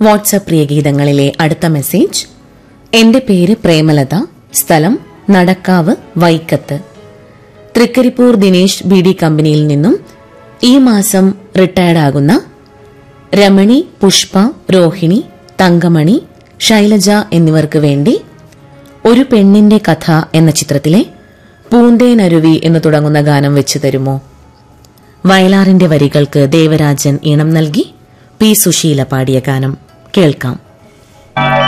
WhatsApp പ്രിയഗീതങ്ങളിലെ അടുത്ത message എന്റെ പേര് പ്രേമലത സ്ഥലം നടക്കാവ് വൈക്കത്ത് തൃക്കരിപ്പൂർ ദിനേശ് ബി ഡി കമ്പനിയിൽ നിന്നും ഈ മാസം റിട്ടയർഡ് ആകുന്ന രമണി പുഷ്പ രോഹിണി തങ്കമണി ശൈലജ എന്നിവർക്ക് വേണ്ടി ഒരു പെണ്ണിന്റെ കഥ എന്ന ചിത്രത്തിലെ പൂന്തേനരുവി എന്ന് തുടങ്ങുന്ന ഗാനം വെച്ചു തരുമോ വയലാറിന്റെ വരികൾക്ക് ദേവരാജൻ ഈണം നൽകി പി സുശീല പാടിയ ഗാനം കേൾക്കാം